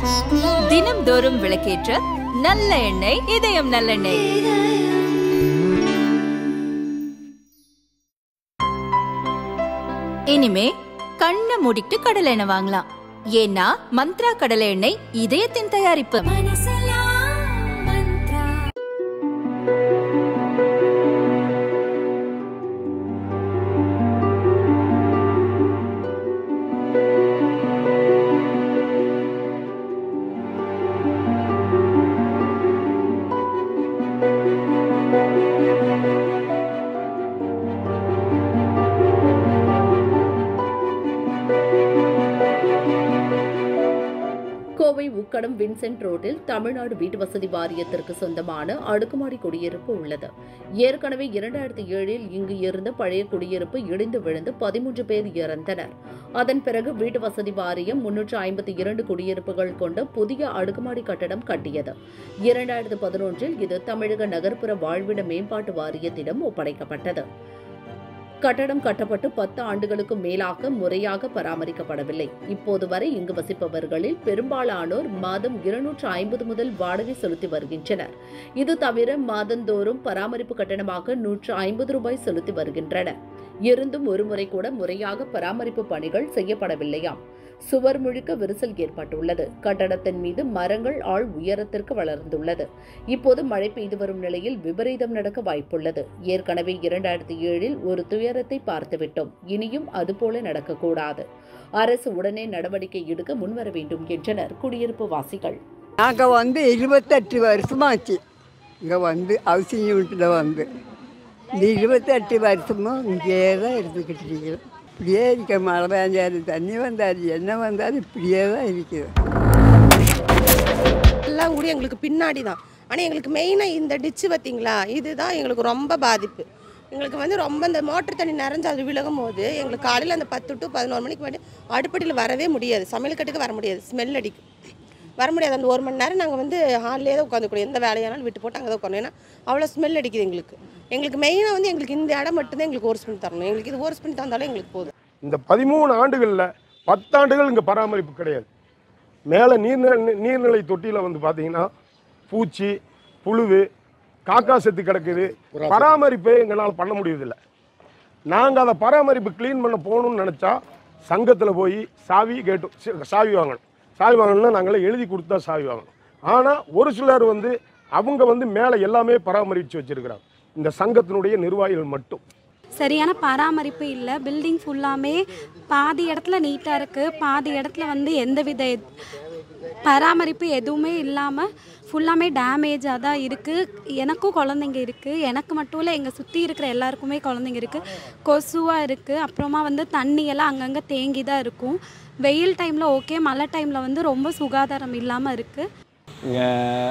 தினம்தோறும் விளக்கேற்ற நல்ல எண்ணெய் இதயம் நல்லெண்ணெய் இனிமே கண்ணை மூடிட்டு கடலை எண்ணெய் வாங்கலாம் ஏன்னா மந்த்ரா கடலை எண்ணெய் இதயத்தின் தயாரிப்பு கோவை உக்கடம் வின்சென்ட் ரோட்டில் தமிழ்நாடு வீட்டு வசதி வாரியத்திற்கு சொந்தமான அடுக்குமாடி குடியிருப்பு உள்ளது ஏற்கனவே இரண்டாயிரத்தி ஏழில் இங்கு இருந்த பழைய குடியிருப்பு இடிந்து விழுந்து பதிமூன்று பேர் இறந்தனர் அதன் பிறகு வீட்டு வசதி வாரியம் முன்னூற்று ஐம்பத்தி இரண்டு குடியிருப்புகள் கொண்ட புதிய அடுக்குமாடி கட்டடம் கட்டியது இரண்டாயிரத்து பதினொன்றில் இது தமிழக நகர்ப்புற வாழ்விட மேம்பாட்டு வாரியத்திடம் ஒப்படைக்கப்பட்டது கட்டடம் கட்டப்பட்டு பத்து ஆண்டுகளுக்கும் மேலாக முறையாக பராமரிக்கப்படவில்லை இப்போது வரை இங்கு வசிப்பவர்களில் பெரும்பாலானோர் மாதம் இருநூற்று ஐம்பது முதல் வாடகை செலுத்தி வருகின்றனர் இது தவிர மாதந்தோறும் பராமரிப்பு கட்டணமாக நூற்று ஐம்பது ரூபாய் செலுத்தி வருகின்றனர் இருந்தும் ஒருமுறை கூட முறையாக பராமரிப்பு பணிகள் செய்யப்படவில்லையாம் சுவர் முழுக்க விரிசல் ஏற்பட்டுள்ளது கட்டடத்தின் மீது மரங்கள் ஆள் உயரத்திற்கு வளர்ந்துள்ளது இப்போது மழை பெய்து வரும் நிலையில் விபரீதம் நடக்க வாய்ப்புள்ளது ஏற்கனவே இரண்டாயிரத்தி ஏழில் ஒரு துயரத்தை பார்த்துவிட்டோம் இனியும் அதுபோல நடக்கக்கூடாது அரசு உடனே நடவடிக்கை எடுக்க முன்வர வேண்டும் என்றனர் குடியிருப்பு வாசிகள் நாங்கள் வந்து இருபத்தெட்டு வருஷமாச்சு இங்கே வந்து ஹவுசிங் யூனிட்டில் வந்து இந்த இருபத்தெட்டு வருஷமும் இங்கே தான் இருந்துக்கிட்டு இருக்கிறோம் இப்படியே இருக்க மழை பெஞ்சாலும் தண்ணி வந்தாலும் என்ன வந்தாலும் இப்படியே தான் இருக்குது எல்லாம் கூட எங்களுக்கு பின்னாடி தான் ஆனால் எங்களுக்கு மெயினாக இந்த டிச்சு பார்த்தீங்களா இதுதான் எங்களுக்கு ரொம்ப பாதிப்பு எங்களுக்கு வந்து ரொம்ப இந்த மோட்டர் தண்ணி நிறைஞ்சு அது விலகும் போது எங்களுக்கு காலையில் அந்த பத்து டு பதினோரு மணிக்கு முன்னாடி அடுப்படியில் வரவே முடியாது சமையல் கட்டுக்கு வர முடியாது ஸ்மெல் அடிக்கும் வர முடியாது அந்த ஒரு மணி நேரம் நாங்கள் வந்து ஹாலிலே தான் உட்காந்துக்கூடும் எந்த வேலையானாலும் விட்டு போட்டு அங்கே தான் உட்காந்து ஏன்னா அவ்வளோ ஸ்மெல் அடிக்குது எங்களுக்கு எங்களுக்கு மெயினாக வந்து எங்களுக்கு இந்த இடம் மட்டும்தான் எங்களுக்கு ஓர்ஸ் பண்ணி தரணும் எங்களுக்கு இது ஓர்ஸ் பண்ணி தந்தாலும் எங்களுக்கு போதும் இந்த பதிமூணு ஆண்டுகளில் பத்தாண்டுகள் இங்கே பராமரிப்பு கிடையாது மேலே நீர்நிலை நீர்நிலை தொட்டியில் வந்து பார்த்தீங்கன்னா பூச்சி புழுவு காக்கா செத்து கிடக்குது பராமரிப்பே எங்களால் பண்ண முடியறதில்ல நாங்கள் அதை பராமரிப்பு க்ளீன் பண்ண போகணும்னு நினச்சா சங்கத்தில் போய் சாவி கேட்டு சி- சாவி வாங்கணும் சாவி வாங்கணும்னா நாங்களே எழுதி கொடுத்தா சாவி வாங்கணும் ஆனால் ஒரு சிலர் வந்து அவங்க வந்து மேலே எல்லாமே பராமரித்து வச்சிருக்கிறாங்க இந்த சங்கத்தினுடைய நிர்வாகிகள் மட்டும் சரியான பராமரிப்பு இல்லை பில்டிங் ஃபுல்லாமே பாதி இடத்துல நீட்டாக இருக்குது பாதி இடத்துல வந்து எந்தவித எத்- பராமரிப்பு எதுவுமே இல்லாமல் ஃபுல்லாமே டேமேஜாக தான் இருக்குது எனக்கும் குழந்தைங்க இருக்குது எனக்கு மட்டும் இல்லை எங்கள் சுற்றி இருக்கிற எல்லாருக்குமே குழந்தைங்க இருக்குது கொசுவாக இருக்குது அப்புறமா வந்து தண்ணியெல்லாம் அங்கங்கே தேங்கி தான் இருக்கும் வெயில் டைமில் ஓகே மழை டைமில் வந்து ரொம்ப சுகாதாரம் இல்லாமல் இருக்குது இங்கே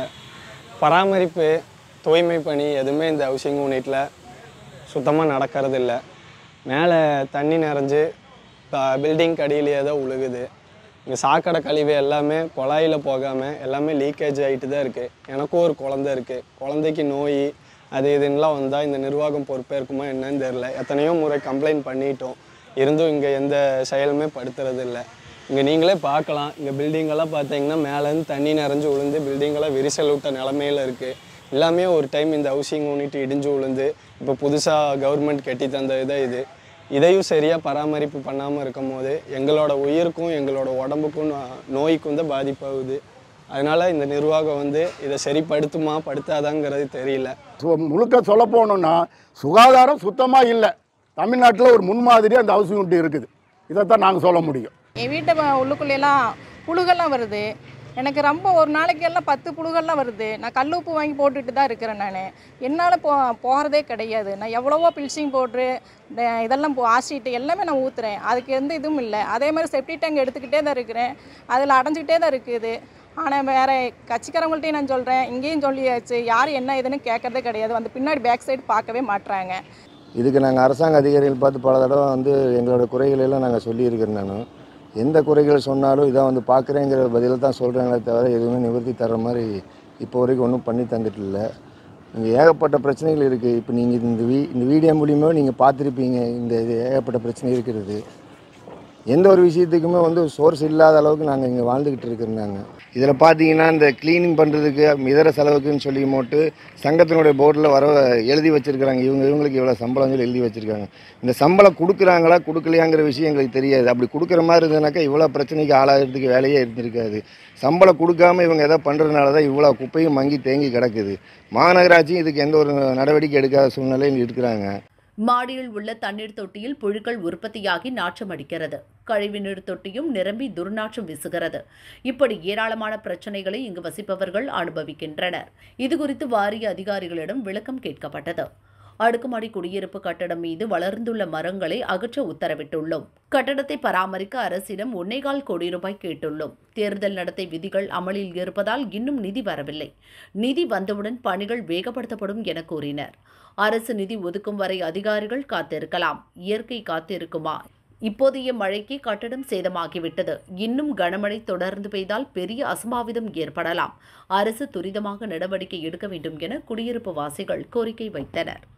பராமரிப்பு தூய்மை பணி எதுவுமே இந்த ஹவுசிங் யூனிட்டில் சுத்தமாக நடக்கிறது இல்லை மேலே தண்ணி நிறைஞ்சு பில்டிங் கடியிலேயே தான் உழுகுது இங்கே சாக்கடை கழிவு எல்லாமே குழாயில் போகாமல் எல்லாமே லீக்கேஜ் ஆகிட்டு தான் இருக்குது எனக்கும் ஒரு குழந்த இருக்குது குழந்தைக்கு நோய் அது இதுன்னெலாம் வந்தால் இந்த நிர்வாகம் பொறுப்பேற்குமா என்னன்னு தெரில எத்தனையோ முறை கம்ப்ளைண்ட் பண்ணிட்டோம் இருந்தும் இங்கே எந்த செயலுமே படுத்துறது இல்லை இங்கே நீங்களே பார்க்கலாம் இங்கே பில்டிங்கெல்லாம் பார்த்தீங்கன்னா மேலேருந்து தண்ணி நிறைஞ்சு விழுந்து பில்டிங்கெல்லாம் விரிசல் விட்ட நிலமையில இருக்குது எல்லாமே ஒரு டைம் இந்த ஹவுசிங் யூனிட் இடிஞ்சு விழுந்து இப்போ புதுசாக கவர்மெண்ட் கட்டி தந்த இதை இது இதையும் சரியாக பராமரிப்பு பண்ணாமல் இருக்கும் போது எங்களோட உயிருக்கும் எங்களோட உடம்புக்கும் நோ- நோய்க்கும் தான் பாதிப்பாகுது அதனால் இந்த நிர்வாகம் வந்து இதை சரிப்படுத்துமா படுத்தாதாங்கிறது தெரியல சு- முழுக்க சொல்ல போகணுன்னா சுகாதாரம் சுத்தமாக இல்லை தமிழ்நாட்டில் ஒரு முன்மாதிரி அந்த ஹவுசிங் யூனிட் இருக்குது இதைத்தான் நாங்கள் சொல்ல முடியும் என் வீட்டை வ- உள்ளுக்குள்ளேலாம் புழுகெல்லாம் வருது எனக்கு ரொம்ப ஒரு நாளைக்கு எல்லாம் பத்து புழுகெல்லாம் வருது நான் கல் உப்பு வாங்கி போட்டுட்டு தான் இருக்கிறேன் நான் என்னால் போ போகிறதே கிடையாது நான் எவ்வளவோ பில்சிங் பவுட்ரு இதெல்லாம் போ ஆசிட்டு எல்லாமே நான் ஊற்றுறேன் அதுக்கு எந்த இதுவும் இல்லை அதே மாதிரி செப்டி டேங்க் எடுத்துக்கிட்டே தான் இருக்கிறேன் அதில் அடைஞ்சிக்கிட்டே தான் இருக்குது ஆனால் வேறு கட்சிக்காரங்கள்ட்டையும் நான் சொல்கிறேன் இங்கேயும் சொல்லியாச்சு யார் என்ன ஏதுன்னு கேட்கறதே கிடையாது வந்து பின்னாடி பேக் சைடு பார்க்கவே மாட்றாங்க இதுக்கு நாங்கள் அரசாங்க அதிகாரிகள் பார்த்து பல தடவை வந்து எங்களோட குறைகளை எல்லாம் நாங்கள் சொல்லியிருக்கிறேன் நான் எந்த குறைகள் சொன்னாலும் இதான் வந்து பார்க்குறேங்கிற பதில தான் சொல்கிறாங்களே தவிர எதுவுமே நிவர்த்தி தர்ற மாதிரி இப்போ வரைக்கும் ஒன்றும் பண்ணி தந்துட்டு இல்லை இங்கே ஏகப்பட்ட பிரச்சனைகள் இருக்குது இப்போ நீங்கள் இந்த வீ இந்த வீடியோ மூலியமாக நீங்கள் பார்த்துருப்பீங்க இந்த இது ஏகப்பட்ட பிரச்சனை இருக்கிறது எந்த ஒரு விஷயத்துக்குமே வந்து சோர்ஸ் இல்லாத அளவுக்கு நாங்கள் இங்கே வாழ்ந்துக்கிட்டு இருக்கிறோம் இதில் பார்த்தீங்கன்னா இந்த க்ளீனிங் பண்ணுறதுக்கு இதர செலவுக்குன்னு சொல்லி போட்டு சங்கத்தினுடைய போர்டில் வர எழுதி வச்சுருக்காங்க இவங்க இவங்களுக்கு இவ்வளோ சம்பளம் சொல்லி எழுதி வச்சுருக்காங்க இந்த சம்பளம் கொடுக்குறாங்களா கொடுக்கலையாங்கிற விஷயம் எங்களுக்கு தெரியாது அப்படி கொடுக்குற மாதிரி இருந்ததுனாக்கா இவ்வளோ பிரச்சனைக்கு ஆளாகிறதுக்கு வேலையே இருந்திருக்காது சம்பளம் கொடுக்காம இவங்க எதை பண்ணுறதுனால தான் இவ்வளோ குப்பையும் மங்கி தேங்கி கிடக்குது மாநகராட்சியும் இதுக்கு எந்த ஒரு நடவடிக்கை எடுக்காத சூழ்நிலையில் இருக்கிறாங்க மாடியில் உள்ள தண்ணீர் தொட்டியில் புழுக்கள் உற்பத்தியாகி நாற்றம் அடிக்கிறது கழிவுநீர் தொட்டியும் நிரம்பி துர்நாற்றம் வீசுகிறது இப்படி ஏராளமான பிரச்சனைகளை இங்கு வசிப்பவர்கள் அனுபவிக்கின்றனர் இதுகுறித்து வாரிய அதிகாரிகளிடம் விளக்கம் கேட்கப்பட்டது அடுக்குமாடி குடியிருப்பு கட்டடம் மீது வளர்ந்துள்ள மரங்களை அகற்ற உத்தரவிட்டுள்ளோம் கட்டடத்தை பராமரிக்க அரசிடம் ஒன்னேகால் கோடி ரூபாய் கேட்டுள்ளோம் தேர்தல் நடத்தை விதிகள் அமலில் இருப்பதால் இன்னும் நிதி வரவில்லை நிதி வந்தவுடன் பணிகள் வேகப்படுத்தப்படும் என கூறினர் அரசு நிதி ஒதுக்கும் வரை அதிகாரிகள் காத்திருக்கலாம் இயற்கை காத்திருக்குமா இப்போதைய மழைக்கு கட்டடம் சேதமாகிவிட்டது இன்னும் கனமழை தொடர்ந்து பெய்தால் பெரிய அசம்பாவிதம் ஏற்படலாம் அரசு துரிதமாக நடவடிக்கை எடுக்க வேண்டும் என குடியிருப்பு வாசிகள் கோரிக்கை வைத்தனர்